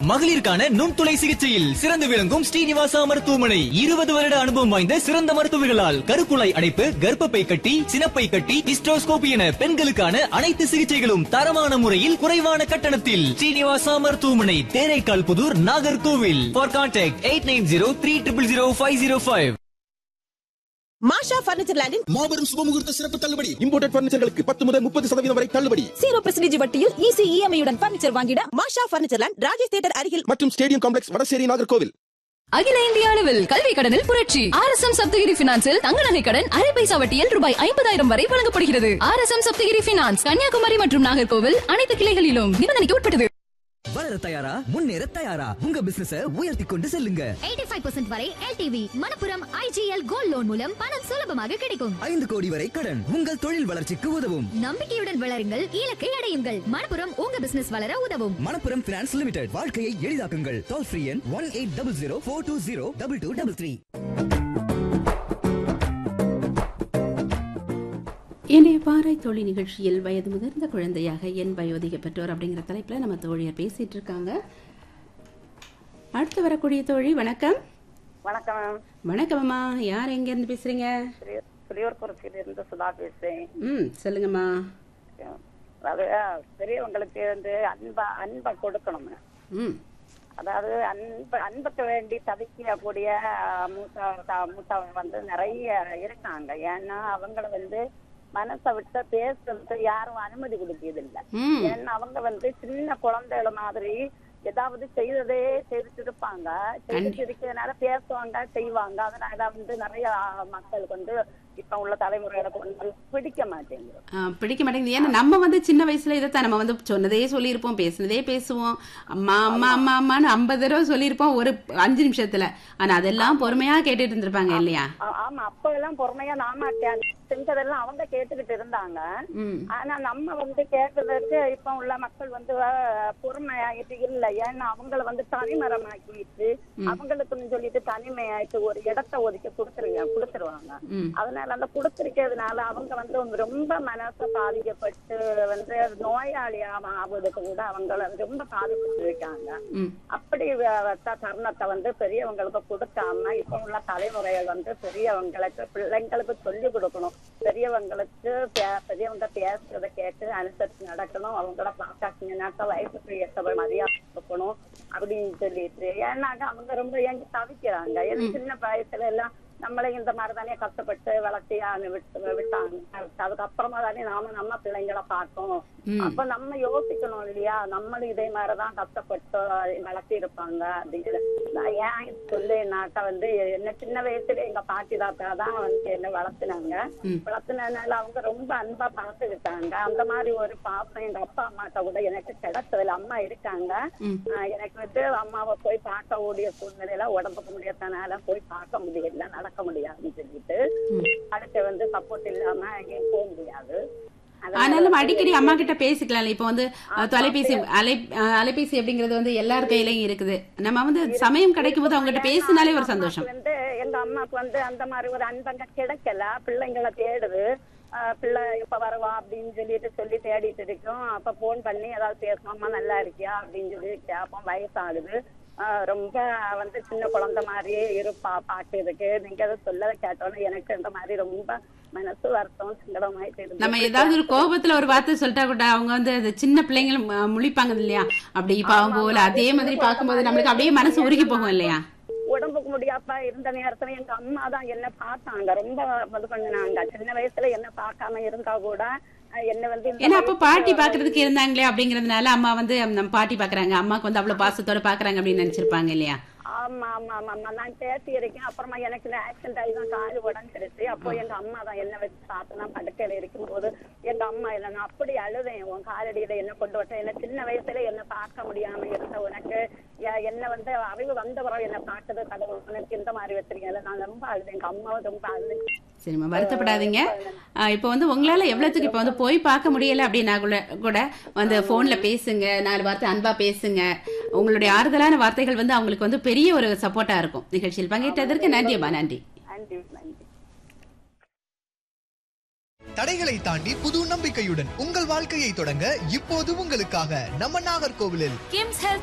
மகளிருக்கான நுண்துளை சிகிச்சையில் சிறந்து விளங்கும் ஸ்ரீனிவாசா மருத்துவமனை இருபது வருட அனுபவம் வாய்ந்த சிறந்த மருத்துவர்களால் கருக்குழாய் அடைப்பு கர்ப்பப்பை கட்டி சினப்பை கட்டி ஹிஸ்டோஸ்கோபி என பெண்களுக்கான அனைத்து சிகிச்சைகளும் தரமான முறையில் குறைவான கட்டணத்தில் ஸ்ரீனிவாசா மருத்துவமனை Theraikal Puthur Nagercoil for contact eight nine zero three triple zero five zero five Masha furniture லேண்டில் மாபெரும் சுபமுகூர்த்த சிறப்பு தள்ளுபடி இம்போர்டட் பர்னிச்சர்களுக்கு பத்து முதல் முப்பது சதவீதம் வரை தள்ளுபடி ஜீரோ பெர்சன்டேஜ் வட்டியில் ஈஸி இஎம்ஐயுடன் பர்னிச்சர் வாங்கிட Masha furniture land Rajesh theatre அருகில் மற்றும் ஸ்டேடியம் காம்ப்ளெக்ஸ் வடசேரி நாகர்கோவில் அகில இந்திய அளவில் கல்வி கடனில் புரட்சி ஆர் எஸ் எம் சப்தகிரி பினான்சில் தங்க நகை கடன் அரை பைசா வட்டியில் ரூபாய் ஐம்பதாயிரம் வரை வழங்கப்படுகிறது R S M Sapthagiri finance Kanyakumari மற்றும் நாகர்கோவில் அனைத்து கிளைகளிலும் நிபந்தனைக்கு உட்பட்டது வளர தயாரா முன்னேற தயாரா உங்க பிசினஸ உயர்த்தி கொண்டு செல்லுங்க 85% வரை LTV Manappuram IGL gold loan மூலம் பணம் சுலபமாக கிடைக்கும் ஐந்து கோடி வரை கடன் உங்கள் தொழில் வளர்ச்சிக்கு உதவும் நம்பிக்கையுடன் வளருங்கள் இலக்கை அடையுங்கள் மணப்புரம் உங்க பிசினஸ் வளர உதவும் மணப்புரம் பினான்ஸ் லிமிடெட் வாழ்க்கையை எளிதாக்குங்கள் டோல் ஃப்ரீ எண் one eight double zero four two zero double two double three இன்றைய பாறை தோழி நிகழ்ச்சியில் வயது முதிர்ந்த குழந்தையாக என் வயோதிக பெற்றோர் அப்படிங்கிற தலைப்பில் நம்ம தோழியர் பேசிட்டு இருக்காங்க அடுத்து வரக்கூடிய தோழி வணக்கம் வணக்கம் மேம் வணக்கம் அம்மா யார் எங்க இருந்து பேசுறீங்க புளியூர்புரத்தில் இருந்து சுதா பேசுறேன் ம் சொல்லுங்கம்மா அதாவது பெரியவங்களுக்கு வந்து அன்பா அன்பை கொடுக்கணும் ம் அதாவது அன்பு அன்புக்கு வேண்டி தவிக்கக்கூடிய மூத்த த- மூத்தவங்க வந்து நிறைய இருக்காங்க ஏன்னா அவங்கள வந்து மனசை விட்டு பேசுறதுக்கு யாரும் அனுமதி கொடுக்கறதில்ல ம் ஏன்னா அவங்க வந்து சின்ன குழந்தைகள மாதிரி ஏதாவது செய்ததே செய்துட்டு இருப்பாங்க செய்துட்டு இருக்கிறதுனால பேசுவாங்க செய்வாங்க அதனால வந்து நிறைய மக்களுக்கு வந்து இப்ப உள்ள தலைமுறைகளுக்கு வந்து பிடிக்க மாட்டேங்குது ஆ, பிடிக்க மாட்டேங்குது ஏன்னா நம்ம வந்து சின்ன வயசுல இதைத்தான் நம்ம வந்து சொன்னதே சொல்லியிருப்போம் பேசுனதே பேசுவோம் அம்மா அம்மா அம்மா அம்மான்னு ஐம்பது தடவை சொல்லியிருப்போம் ஒரு அஞ்சு நிமிஷத்துல ஆனா அதெல்லாம் பொறுமையா கேட்டுட்டு இருந்திருப்பாங்க இல்லையா ஆ- ஆமா அப்ப எல்லாம் பொறுமையா நாம கே- செஞ்சதெல்லாம் அவங்க கேட்டுக்கிட்டு இருந்தாங்க ம் ஆனா நம்ம வந்து கேட்கறதுக்கு இப்ப உள்ள மக்கள் வந்து அஹ், பொறுமையாயிட்டு இல்ல ஏன்னா அவங்கள வந்து தனிமரமாக்கிட்டு அவங்களுக்குன்னு சொல்லிட்டு தனிமையாயிட்டு ஒரு இடத்த ஒதுக்கி கொடுத்துருங்க கொடுத்துருவாங்க ம் அதனால அந்த கொடுத்திருக்கிறதுனால அவங்க வந்து ரொம்ப மனசு பாதிக்கப்பட்டு வந்து நோயாளியா ஆகுறதுக்கு கூட அவங்க ரொம்ப பாதிப்பட்டு இருக்காங்க ம் அப்படி வ- வச்ச தருணத்தை வந்து பெரியவங்களுக்கு கொடுக்காம இப்ப உள்ள தலைமுறைகள் வந்து பெரியவங்களுக்கு பிள்ளைங்களுக்கு சொல்லி கொடுக்கணும் பெரியவங்களுக்கு பே- பெரியவங்க பேசுறத கேட்டு அனுசரிச்சு நடக்கணும் அவங்கள பார்த்தாச்சுங்கன்னாக்கா வயசுக்கு ஏற்ற மரியாதை கொடுக்கணும் அப்படின்னு சொல்லிட்டு ஏன்னாக்கா அவங்க ரொம்ப ஏங்கி தவிக்கிறாங்க ஏன்னா சின்ன வயசுல எல்லாம் நம்மளே இந்த மாதிரி தானே கஷ்டப்பட்டு வளர்த்தி அனு- விட்டு விட்டாங்க அதுக்கப்புறமா தானே நாம நம்ம பிள்ளைங்களை பார்த்தோம் அப்ப நம்ம யோசிக்கணும் இல்லையா நம்மளும் இதே மாதிரிதான் கஷ்டப்பட்டு வளர்த்தி இருப்பாங்க அப்படின்னு நான் ஏன் சொல்லுனாக்கா வந்து என்ன சின்ன வயசுல எங்க பாட்டி தாத்தா தான் வந்து என்ன வளர்த்துனாங்க வளர்த்துனதுனால அவங்க ரொம்ப அன்பா பார்த்துக்கிட்டாங்க அந்த மாதிரி ஒரு பாசம் எங்க அப்பா அம்மாட்ட கூட எனக்கு கிடைச்சதுல அம்மா இருக்காங்க ஆஹ் எனக்கு வந்து அம்மாவை போய் பார்க்க கூடிய சூழ்நிலையில உடம்புக்கு முடியாதனால போய் பார்க்க முடியல நடக்க முடியாதுன்னு சொல்லிட்டு அடுத்து வந்து சப்போர்ட் இல்லாம எங்கேயும் போக முடியாது அதனால ஆனாலும் அடிக்கடி அம்மா கிட்ட பேசிக்கலாம் இப்போ வந்து அஹ், தொலைபேசி அலை அஹ், அலைபேசி அப்படிங்கிறது வந்து எல்லார் கையிலயும் இருக்குது நம்ம வந்து சமயம் கிடைக்கும் போது அவங்ககிட்ட பேசினாலே ஒரு சந்தோஷம் அம்மாக்கு வந்து எங்க அம்மாக்கு வந்து அந்த மாதிரி ஒரு அன்பங்க கிடைக்கல பிள்ளைங்களை தேடுது ஆஹ் பிள்ளை எப்ப வருவா அப்படின்னு சொல்லிட்டு சொல்லி தேடிட்டு இருக்கோம் அப்ப போன் பண்ணி ஏதாவது பேசணுமா நல்லா இருக்கியா அப்படின்னு சொல்லி கேட்போம் வயசாகுது ஆஹ் ரொம்ப வந்து சின்ன குழந்தை மாதிரியே இருப்பா பாட்டு இருக்கு நீங்க அதை சொல்லத கேட்டோன்னு எனக்கு இந்த மாதிரி ரொம்ப மனசு வருத்தம் சங்கடமாயிட்டு இருந்து நம்ம ஏதாவது ஒரு கோபத்துல ஒரு வார்த்தை சொல்லிட்டா கூட அவங்க வந்து அது சின்ன பிள்ளைங்க ம- முழிப்பாங்க இல்லையா அப்படி பாவம் போல அதே மாதிரி பார்க்கும்போது நம்மளுக்கு அப்படியே மனசு உருகி போகும் இல்லையா உடம்புக்கு முடியாப்ப இருந்த நேரத்துல எங்க அம்மா தான் என்ன பார்த்தாங்க ரொம்ப இது பண்ணினாங்க சின்ன வயசுல என்ன பார்க்காம இருந்தா கூட அஹ் என்ன வந்து இந்த ஏன்னா அப்ப வயசுல பாட்டி பாக்குறதுக்கு இருந்தாங்களே அப்படிங்கறதுனால அம்மா வந்து நம்ம பாட்டி பாக்குறாங்க அம்மாக்கு வந்து அவ்வளவு பாசத்தோட பாக்குறாங்க அப்படின்னு நினைச்சிருப்பாங்க இல்லையா ஆமா ஆமா ஆமா ஆமா நான் பேசி இருக்கேன் அப்புறமா எனக்கு இந்த ஆக்சிடென்ட் ஆகி தான் கால் உடஞ்சிருச்சு அப்போ எங்க அம்மா தான் என்ன வச்சு பார்த்தனா படுக்கையில இருக்கும்போது எங்க அம்மா இல்ல நான் அப்படி அழுதேன் உன் காலடியில என்ன கொண்டு வச்ச என்ன சின்ன வயசுல என்ன பார்க்க முடியாம இருந்த உனக்கு எ- என்ன வந்து அறிவு வந்த பிறகு என்ன பார்த்தது கடவுள் உனக்கு இந்த மாதிரி வச்சிருக்கேன் நான் ரொம்ப அழுதேன் எங்க அம்மாவும் ரொம்ப அழுது சரிம்மா வருத்தப்படாதீங்க ஆஹ் இப்போ வந்து உங்களால எவ்வளவுக்கு இப்போ வந்து போய் பார்க்க முடியல அப்படின்னா கூட கூட வந்து போன்ல பேசுங்க நாலு வார்த்தை அன்பா பேசுங்க உங்களுடைய ஆறுதலான வார்த்தைகள் வந்து அவங்களுக்கு வந்து பெரிய ஒரு சப்போர்ட்டா இருக்கும் நிகழ்ச்சியில் பங்கேற்றதற்கு நன்றியம்மா நன்றி நன்றி நன்றி தடைகளை தாண்டி புது நம்பிக்கையுடன் உங்கள் வாழ்க்கையை தொடங்க இப்போது உங்களுக்காக நம்ம நாகர்கோவிலில் கிம்ஸ் ஹெல்த்